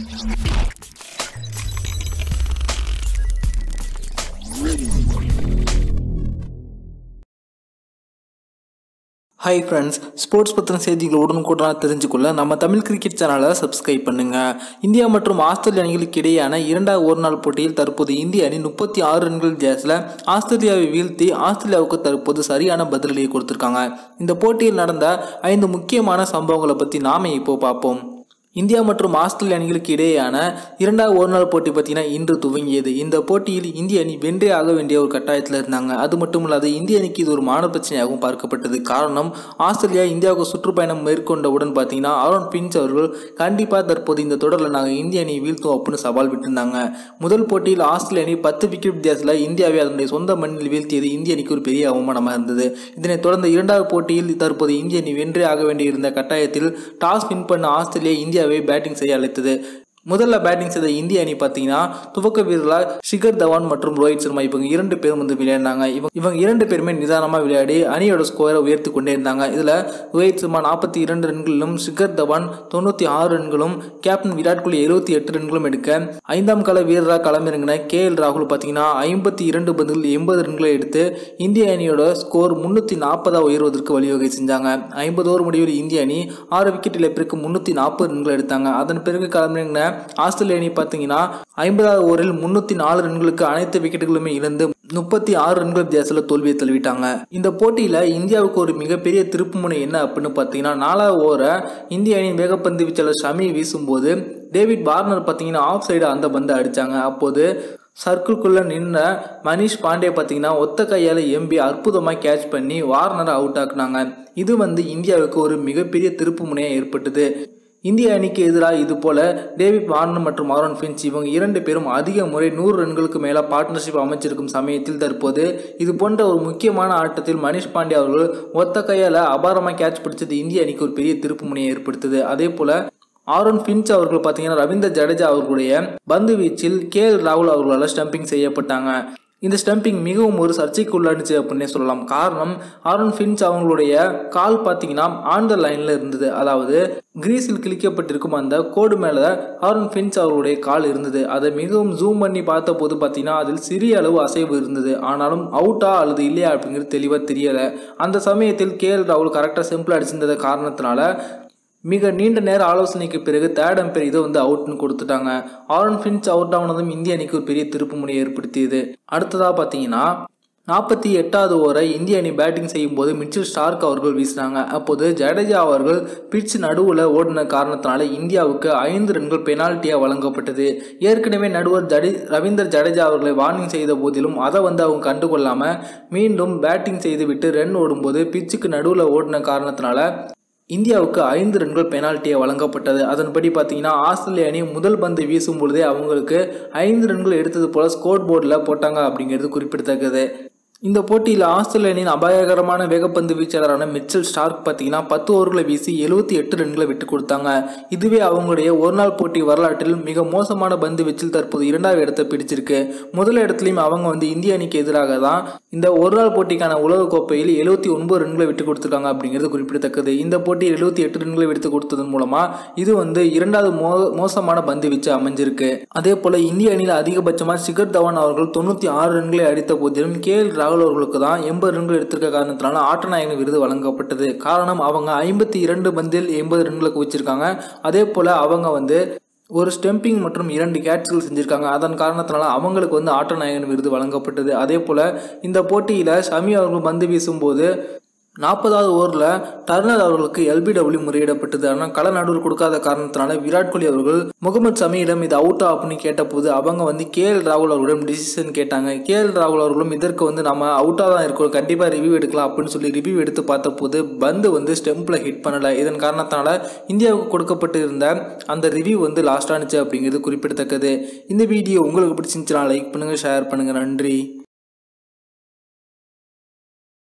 hi friends sports பற்றின செய்திகள் உடனுக்குடனாக தெரிஞ்சுக்கொள்ள நம்ம தமிழ் கிரிக்கெட் சேனலை சப்ஸ்கிரைப் பண்ணுங்க இந்தியா மற்றும் ஆஸ்திரேலிய அணிகளுக்கு இடையேயான இரண்டாவது ஒருநாள் போட்டியில் தற்போது இந்திய அணி முப்பத்தி ஆறு ரன்கள் ஜேஸில் ஆஸ்திரேலியாவை வீழ்த்தி ஆஸ்திரேலியாவுக்கு தற்போது சரியான பதிலடியை கொடுத்துருக்காங்க இந்த போட்டியில் நடந்த ஐந்து முக்கியமான சம்பவங்களை பற்றி நாம இப்போ பார்ப்போம் இந்தியா மற்றும் ஆஸ்திரேலிய அணிகளுக்கு இடையேயான இரண்டாவது ஒருநாள் போட்டி பார்த்தீங்கன்னா இன்று துவங்கியது இந்த போட்டியில் இந்திய அணி வென்றே ஆக வேண்டிய ஒரு கட்டாயத்தில் இருந்தாங்க அது மட்டும் இல்லாது இந்திய அணிக்கு இது ஒரு மான பிரச்சனையாகவும் பார்க்கப்பட்டது காரணம் ஆஸ்திரேலியா இந்தியாவுக்கு சுற்றுப்பயணம் மேற்கொண்டவுடன் பார்த்தீங்கன்னா ஆரோன் பின்ச் அவர்கள் கண்டிப்பாக தற்போது இந்த தொடரில் நாங்கள் இந்திய அணியை வீழ்த்துவோம் அப்படின்னு சவால் விட்டிருந்தாங்க முதல் போட்டியில் ஆஸ்திரேலிய அணி பத்து விக்கெட் வித்தியாசத்தில் இந்தியாவை அதனுடைய சொந்த மண்ணில் வீழ்த்தியது இந்திய அணிக்கு ஒரு பெரிய அவமானமாக இருந்தது இதனைத் தொடர்ந்து இரண்டாவது போட்டியில் தற்போது இந்திய அணி வென்றே ஆக வேண்டியிருந்த கட்டாயத்தில் டாஸ் வின் பண்ண ஆஸ்திரேலியா இந்தியாவை பேட்டிங் செய்ய அழைத்தது முதல்ல பேட்டிங் செய்த இந்திய அணி பார்த்தீங்கன்னா துவக்க வீரர்களாக ஷிகர் தவான் மற்றும் ரோஹித் சர்மா இவங்க இரண்டு பேரும் வந்து விளையாடினாங்க இவங்க இவங்க இரண்டு பேருமே நிதானமாக விளையாடி அணியோட ஸ்கோரை உயர்த்தி கொண்டே இருந்தாங்க இதில் ரோஹித் சர்மா நாற்பத்தி இரண்டு ரன்களிலும் ஷிகர் தவான் தொண்ணூற்றி ஆறு ரன்களும் கேப்டன் விராட் கோலி எழுபத்தி எட்டு ரன்களும் எடுக்க ஐந்தாம் கால வீரராக களமிறங்கின கே எல் ராகுல் பார்த்தீங்கன்னா ஐம்பத்தி இரண்டு பதில் எண்பது ரன்களை எடுத்து இந்திய அணியோட ஸ்கோர் முன்னூற்றி நாற்பதாக உயர்வதற்கு வழிவகை செஞ்சாங்க ஐம்பது ஓவர் முடிவில் இந்திய அணி ஆறு விக்கெட் இழப்பிற்கு முன்னூற்றி நாற்பது ரன்கள் எடுத்தாங்க அதன் பிறகு களமிறங்கின ஆஸ்திரேலிய அணி பார்த்தீங்கன்னா ஐம்பதாவது ஓவரில் முன்னூற்றி நாலு ரன்களுக்கு அனைத்து விக்கெட்டுகளுமே இழந்து முப்பத்தி ஆறு ரன்கள் வித்தியாசத்தில் தோல்வியை தழுவிட்டாங்க இந்த போட்டியில் இந்தியாவுக்கு ஒரு மிகப்பெரிய திருப்புமுனை என்ன அப்படின்னு பார்த்தீங்கன்னா நாலாவது ஓவரை இந்திய அணியின் வேகப்பந்து வீச்சாளர் ஷமி வீசும்போது டேவிட் வார்னர் பார்த்தீங்கன்னா ஆஃப் சைடு அந்த பந்தை அடித்தாங்க அப்போது சர்க்கிள்குள்ளே நின்ற மனிஷ் பாண்டே பார்த்தீங்கன்னா ஒத்த கையால் எம்பி அற்புதமாக கேட்ச் பண்ணி வார்னரை அவுட் ஆக்குனாங்க இது வந்து இந்தியாவுக்கு ஒரு மிகப்பெரிய திருப்பு முனையாக ஏற்பட்டது இந்திய அணிக்கு எதிராக இது போல டேவிட் வார்னர் மற்றும் ஆரோன் ஃபின்ச் இவங்க இரண்டு பேரும் அதிக முறை நூறு ரன்களுக்கு மேலே பார்ட்னர்ஷிப் அமைச்சிருக்கும் சமயத்தில் தற்போது இது போன்ற ஒரு முக்கியமான ஆட்டத்தில் மனிஷ் பாண்டே அவர்கள் ஒத்த கையால் அபாரமாக கேட்ச் பிடிச்சது இந்திய அணிக்கு ஒரு பெரிய திருப்பு முனையை ஏற்படுத்துது அதே போல ஆரோன் பின்ச் அவர்கள் பார்த்தீங்கன்னா ரவீந்தர் ஜடேஜா அவர்களுடைய பந்து வீச்சில் கே எல் ராகுல் அவர்களால் ஸ்டம்பிங் செய்யப்பட்டாங்க இந்த ஸ்டம்பிங் மிகவும் ஒரு சர்ச்சைக்கு உள்ளாடுச்சு அப்படின்னே சொல்லலாம் காரணம் ஆரோன் ஃபின்ச் அவங்களுடைய கால் பார்த்தீங்கன்னா ஆன் த லைனில் இருந்தது அதாவது கிரீஸில் கிழிக்கப்பட்டிருக்கும் அந்த கோடு மேலே ஆரோன் ஃபின்ச் அவர்களுடைய கால் இருந்தது அதை மிகவும் ஜூம் பண்ணி பார்த்த போது பார்த்தீங்கன்னா அதில் சிறிய அளவு அசைவு இருந்தது ஆனாலும் அவுட்டா அல்லது இல்லையா அப்படிங்கிறது தெளிவாக தெரியலை அந்த சமயத்தில் கே எல் ராகுல் கரெக்டாக சிம்பிள் அடிச்சிருந்தது காரணத்தினால மிக நீண்ட நேர ஆலோசனைக்கு பிறகு தேர்ட் அம்பையர் இதை வந்து அவுட்னு கொடுத்துட்டாங்க ஆரன் ஃபின்ச் அவுட் ஆனதும் இந்திய அணிக்கு ஒரு பெரிய திருப்பு முனையை ஏற்படுத்தியது அடுத்ததாக பார்த்தீங்கன்னா நாற்பத்தி எட்டாவது ஓவரை இந்திய அணி பேட்டிங் செய்யும் போது மிச்சில் ஸ்டார்க் அவர்கள் வீசினாங்க அப்போது ஜடேஜா அவர்கள் பிட்ச் நடுவில் ஓடின காரணத்தினால இந்தியாவுக்கு ஐந்து ரன்கள் பெனால்ட்டியாக வழங்கப்பட்டது ஏற்கனவே நடுவர் ஜடே ரவீந்தர் ஜடேஜா அவர்களை வார்னிங் செய்த போதிலும் அதை வந்து அவங்க கண்டுகொள்ளாமல் மீண்டும் பேட்டிங் செய்துவிட்டு ரன் ஓடும்போது பிச்சுக்கு நடுவில் ஓடின காரணத்தினால இந்தியாவுக்கு ஐந்து ரன்கள் பெனால்ட்டியை வழங்கப்பட்டது அதன்படி பார்த்தீங்கன்னா ஆஸ்திரேலிய அணி முதல் பந்து வீசும் பொழுதே அவங்களுக்கு ஐந்து ரன்கள் எடுத்தது போல ஸ்கோர் போர்டில் போட்டாங்க அப்படிங்கிறது குறிப்பிடத்தக்கது இந்த போட்டியில் ஆஸ்திரேலிய அணியின் அபாயகரமான வேகப்பந்து வீச்சாளரான மிச்சல் ஸ்டார்க் பார்த்தீங்கன்னா பத்து ஓவர்களை வீசி எழுபத்தி எட்டு ரன்களை விட்டு கொடுத்தாங்க இதுவே அவங்களுடைய ஒரு நாள் போட்டி வரலாற்றில் மிக மோசமான பந்து வீச்சில் தற்போது இரண்டாவது இடத்தை பிடிச்சிருக்கு முதல் இடத்துலையும் அவங்க வந்து இந்திய அணிக்கு எதிராக தான் இந்த ஒரு நாள் போட்டிக்கான உலக கோப்பையில் எழுபத்தி ஒன்பது ரன்களை விட்டு கொடுத்துருக்காங்க அப்படிங்கிறது குறிப்பிடத்தக்கது இந்த போட்டியில் எழுபத்தி எட்டு ரன்களை விட்டு கொடுத்ததன் மூலமா இது வந்து இரண்டாவது மோ மோசமான பந்து வீச்சு அமைஞ்சிருக்கு அதே போல இந்திய அணியில் அதிகபட்சமாக சிகர் தவான் அவர்கள் தொண்ணூற்றி ஆறு ரன்களை அடித்த போதிலும் கே எல் ராகுல் அவர்களுக்கு தான் எண்பது ரன்கள் எடுத்திருக்க காரணத்தினால ஆட்டநாயகன் விருது வழங்கப்பட்டது காரணம் அவங்க ஐம்பத்தி இரண்டு பந்தில் எண்பது ரன்களை குவிச்சிருக்காங்க அதே போல் அவங்க வந்து ஒரு ஸ்டெம்பிங் மற்றும் இரண்டு கேட்ச்கள் செஞ்சுருக்காங்க அதன் காரணத்தினால அவங்களுக்கு வந்து ஆட்டநாயகன் விருது வழங்கப்பட்டது அதே போல் இந்த போட்டியில் ஷமி அவர்கள் பந்து வீசும்போது நாற்பதாவது ஓவரில் டர்னர் அவர்களுக்கு எல்பிடபிள்யூ முறையிடப்பட்டது ஆனால் கள நடுவர் கொடுக்காத காரணத்தினால விராட் கோலி அவர்கள் முகமது சமியிடம் இது அவுட்டா அப்படின்னு கேட்டபோது அவங்க வந்து கே எல் ராகுல் அவர்களிடம் டிசிஷன் கேட்டாங்க கே எல் ராகுல் அவர்களும் இதற்கு வந்து நம்ம அவுட்டாக தான் இருக்கோம் கண்டிப்பாக ரிவ்யூ எடுக்கலாம் அப்படின்னு சொல்லி ரிவ்யூ எடுத்து பார்த்தபோது பந்து வந்து ஸ்டெம்பில் ஹிட் பண்ணலை இதன் காரணத்தினால இந்தியாவுக்கு கொடுக்கப்பட்டு இருந்த அந்த ரிவ்யூ வந்து லாஸ்ட் ஆனிச்சு அப்படிங்கிறது குறிப்பிடத்தக்கது இந்த வீடியோ உங்களுக்கு பிடிச்சிருந்துச்சுன்னா லைக் பண்ணுங்கள் ஷேர் பண்ணுங்கள் நன்றி